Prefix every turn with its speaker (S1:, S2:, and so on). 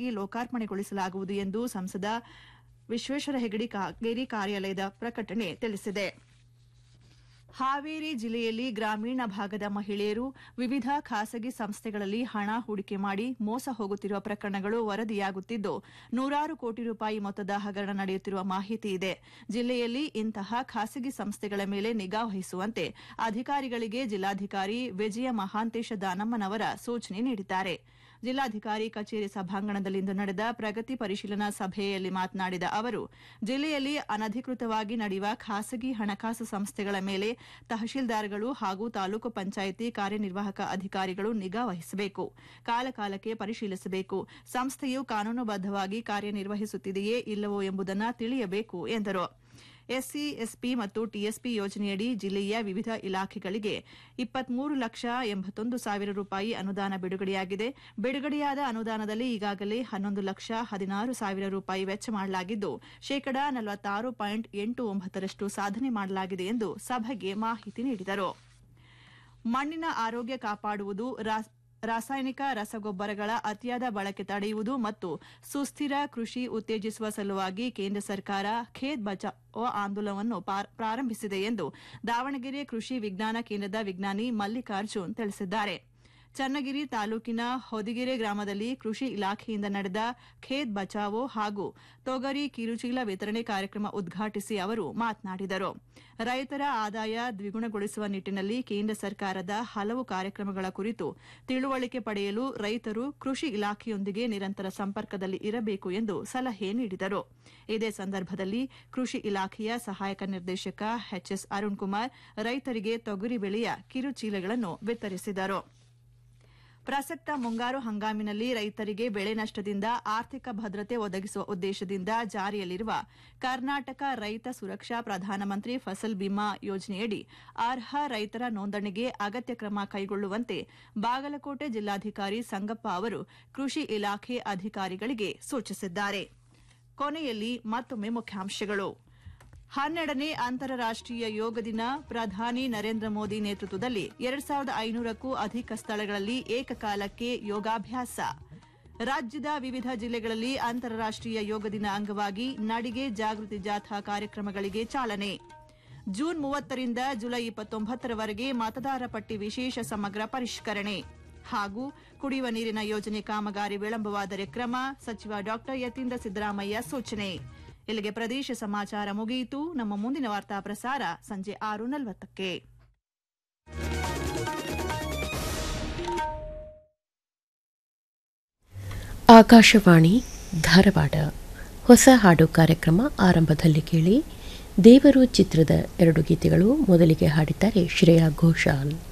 S1: ತ್ವರಿತವಾಗಿ ಲೋಕಾರ್ಪಣೆಗೊಳಿಸಲಾಗುವುದು ಎಂದು ಸಂಸದ ವಿಶ್ವೇಶ್ವರ ಹೆಗಡೆ ಕಾಗೇರಿ ಕಾರ್ಯಾಲಯದ ಪ್ರಕಟಣೆ ತಿಳಿಸಿದೆ ಹಾವೇರಿ ಜಿಲ್ಲೆಯಲ್ಲಿ ಗ್ರಾಮೀಣ ಭಾಗದ ಮಹಿಳೆಯರು ವಿವಿಧ ಖಾಸಗಿ ಸಂಸ್ಥೆಗಳಲ್ಲಿ ಹಣ ಹೂಡಿಕೆ ಮಾಡಿ ಮೋಸ ಹೋಗುತ್ತಿರುವ ಪ್ರಕರಣಗಳು ವರದಿಯಾಗುತ್ತಿದ್ದು ನೂರಾರು ಕೋಟಿ ರೂಪಾಯಿ ಮೊತ್ತದ ಹಗರಣ ನಡೆಯುತ್ತಿರುವ ಮಾಹಿತಿ ಇದೆ ಜಿಲ್ಲೆಯಲ್ಲಿ ಇಂತಹ ಖಾಸಗಿ ಸಂಸ್ಥೆಗಳ ಮೇಲೆ ನಿಗಾ ವಹಿಸುವಂತೆ ಅಧಿಕಾರಿಗಳಿಗೆ ಜಿಲ್ಲಾಧಿಕಾರಿ ವಿಜಯ ಮಹಾಂತೇಶ ದಾನಮ್ಮನವರ ಸೂಚನೆ ನೀಡಿದ್ದಾರೆ ಜಿಲ್ಲಾಧಿಕಾರಿ ಕಚೇರಿ ಸಭಾಂಗಣದಲ್ಲಿಂದು ನಡೆದ ಪ್ರಗತಿ ಪರಿಶೀಲನಾ ಸಭೆಯಲ್ಲಿ ಮಾತನಾಡಿದ ಅವರು ಜಿಲ್ಲೆಯಲ್ಲಿ ಅನಧಿಕೃತವಾಗಿ ನಡೆಯುವ ಖಾಸಗಿ ಹಣಕಾಸು ಸಂಸ್ಥೆಗಳ ಮೇಲೆ ತಹಶೀಲ್ದಾರ್ಗಳು ಹಾಗೂ ತಾಲೂಕು ಪಂಚಾಯಿತಿ ಕಾರ್ಯನಿರ್ವಾಹಕ ಅಧಿಕಾರಿಗಳು ನಿಗಾ ವಹಿಸಬೇಕು ಕಾಲಕಾಲಕ್ಕೆ ಪರಿಶೀಲಿಸಬೇಕು ಸಂಸ್ಥೆಯು ಕಾನೂನುಬದ್ದವಾಗಿ ಕಾರ್ಯನಿರ್ವಹಿಸುತ್ತಿದೆಯೇ ಇಲ್ಲವೋ ಎಂಬುದನ್ನು ತಿಳಿಯಬೇಕು ಎಂದರು ಎಸ್ಸಿ ಎಸ್ಪಿ ಮತ್ತು ಟಿಎಸ್ಪಿ ಯೋಜನೆಯಡಿ ಜಿಲ್ಲೆಯ ವಿವಿಧ ಇಲಾಖೆಗಳಿಗೆ ಇಪ್ಪತ್ಮೂರು ಲಕ್ಷ ಎಂಬತ್ತೊಂದು ಸಾವಿರ ರೂಪಾಯಿ ಅನುದಾನ ಬಿಡುಗಡೆಯಾಗಿದೆ ಬಿಡುಗಡೆಯಾದ ಅನುದಾನದಲ್ಲಿ ಈಗಾಗಲೇ ಹನ್ನೊಂದು ಲಕ್ಷ ಹದಿನಾರು ಸಾವಿರ ರೂಪಾಯಿ ವೆಚ್ಚ ಮಾಡಲಾಗಿದ್ದು ಶೇಕಡಾ ನಲವತ್ತಾರು ಪಾಯಿಂಟ್ ಎಂಟು ಒಂಬತ್ತರಷ್ಟು ಸಾಧನೆ ಮಾಡಲಾಗಿದೆ ಎಂದು ಸಭೆಗೆ ಮಾಹಿತಿ ನೀಡಿದರು ಮಣ್ಣಿನ ಆರೋಗ್ಯ ಕಾಪಾಡುವುದು ರಾಸಾಯನಿಕ ರಸಗೊಬ್ಬರಗಳ ಅತಿಯಾದ ಬಳಕೆ ತಡೆಯುವುದು ಮತ್ತು ಸುಸ್ಥಿರ ಕೃಷಿ ಉತ್ತೇಜಿಸುವ ಸಲುವಾಗಿ ಕೇಂದ್ರ ಸರ್ಕಾರ ಖೇತ್ ಬಚಾವೋ ಆಂದೋಲನವನ್ನು ಪ್ರಾರಂಭಿಸಿದೆ ಎಂದು ದಾವಣಗೆರೆ ಕೃಷಿ ವಿಜ್ಞಾನ ಕೇಂದ್ರದ ವಿಜ್ಞಾನಿ ಮಲ್ಲಿಕಾರ್ಜುನ್ ತಿಳಿಸಿದ್ದಾರೆ ಚನ್ನಗಿರಿ ತಾಲೂಕಿನ ಹೊದಿಗೆರೆ ಗ್ರಾಮದಲ್ಲಿ ಕೃಷಿ ಇಲಾಖೆಯಿಂದ ನಡೆದ ಖೇತ್ ಬಚಾವೋ ಹಾಗೂ ತೊಗರಿ ಕಿರುಚೀಲ ವಿತರಣೆ ಕಾರ್ಯಕ್ರಮ ಉದ್ಘಾಟಿಸಿ ಅವರು ಮಾತನಾಡಿದರು ರೈತರ ಆದಾಯ ದ್ವಿಗುಣಗೊಳಿಸುವ ನಿಟ್ಟಿನಲ್ಲಿ ಕೇಂದ್ರ ಸರ್ಕಾರದ ಹಲವು ಕಾರ್ಯಕ್ರಮಗಳ ಕುರಿತು ತಿಳುವಳಿಕೆ ಪಡೆಯಲು ರೈತರು ಕೃಷಿ ಇಲಾಖೆಯೊಂದಿಗೆ ನಿರಂತರ ಸಂಪರ್ಕದಲ್ಲಿ ಇರಬೇಕು ಎಂದು ಸಲಹೆ ನೀಡಿದರು ಇದೇ ಸಂದರ್ಭದಲ್ಲಿ ಕೃಷಿ ಇಲಾಖೆಯ ಸಹಾಯಕ ನಿರ್ದೇಶಕ ಎಚ್ಎಸ್ ಅರುಣ್ ಕುಮಾರ್ ರೈತರಿಗೆ ತೊಗರಿ ಬೆಳೆಯ ಕಿರುಚೀಲಗಳನ್ನು ವಿತರಿಸಿದರು ಪ್ರಸಕ್ತ ಮುಂಗಾರು ಹಂಗಾಮಿನಲ್ಲಿ ರೈತರಿಗೆ ಬೆಳೆ ನಷ್ಟದಿಂದ ಆರ್ಥಿಕ ಭದ್ರತೆ ಒದಗಿಸುವ ಉದ್ದೇಶದಿಂದ ಜಾರಿಯಲ್ಲಿರುವ ಕರ್ನಾಟಕ ರೈತ ಸುರಕ್ಷಾ ಪ್ರಧಾನಮಂತ್ರಿ ಫಸಲ್ ಬಿಮಾ ಯೋಜನೆಯಡಿ ಅರ್ಹ ರೈತರ ನೋಂದಣಿಗೆ ಅಗತ್ಯ ಕ್ರಮ ಕೈಗೊಳ್ಳುವಂತೆ ಬಾಗಲಕೋಟೆ ಜಿಲ್ಲಾಧಿಕಾರಿ ಸಂಗಪ್ಪ ಅವರು ಕೃಷಿ ಇಲಾಖೆ ಅಧಿಕಾರಿಗಳಿಗೆ ಸೂಚಿಸಿದ್ದಾರೆ ಕೊನೆಯಲ್ಲಿ ಮತ್ತೊಮ್ಮೆ ಮುಖ್ಯಾಂಶಗಳು ಹನ್ನೆರಡನೇ ಅಂತಾರಾಷ್ಟೀಯ ಯೋಗ ದಿನ ಪ್ರಧಾನಿ ನರೇಂದ್ರ ಮೋದಿ ನೇತೃತ್ವದಲ್ಲಿ ಎರಡ್ ಸಾವಿರದ ಐನೂರಕ್ಕೂ ಅಧಿಕ ಸ್ಥಳಗಳಲ್ಲಿ ಏಕಕಾಲಕ್ಕೆ ಯೋಗಾಭ್ಯಾಸ ರಾಜ್ಯದ ವಿವಿಧ ಜಿಲ್ಲೆಗಳಲ್ಲಿ ಅಂತಾರಾಷ್ಟೀಯ ಯೋಗ ದಿನ ಅಂಗವಾಗಿ ನಡಿಗೆ ಜಾಗೃತಿ ಜಾಥಾ ಕಾರ್ಯಕ್ರಮಗಳಿಗೆ ಚಾಲನೆ ಜೂನ್ ಮೂವತ್ತರಿಂದ ಜುಲೈ ಇಪ್ಪತ್ತೊಂಬತ್ತರವರೆಗೆ ಮತದಾರ ಪಟ್ಟಿ ವಿಶೇಷ ಸಮಗ್ರ ಪರಿಷ್ಕರಣೆ ಹಾಗೂ ಕುಡಿಯುವ ನೀರಿನ ಯೋಜನೆ ಕಾಮಗಾರಿ ವಿಳಂಬವಾದರೆ ಕ್ರಮ ಸಚಿವ ಡಾ ಯತೀಂದ್ರ ಸಿದ್ದರಾಮಯ್ಯ ಸೂಚನೆ ಇಲ್ಲಿಗೆ ಪ್ರದೇಶ ಸಮಾಚಾರ ಮುಗಿಯಿತು ನಮ್ಮ ಮುಂದಿನ ವಾರ್ತಾ ಪ್ರಸಾರ ಸಂಜೆ ಆರು ನಲವತ್ತಕ್ಕೆ
S2: ಆಕಾಶವಾಣಿ ಧಾರವಾಡ ಹೊಸ ಹಾಡು ಕಾರ್ಯಕ್ರಮ ಆರಂಭದಲ್ಲಿ ಕೇಳಿ ದೇವರು ಚಿತ್ರದ ಎರಡು ಗೀತೆಗಳು ಮೊದಲಿಗೆ ಹಾಡಿದ್ದಾರೆ ಶ್ರೇಯಾ ಘೋಷಾಲ್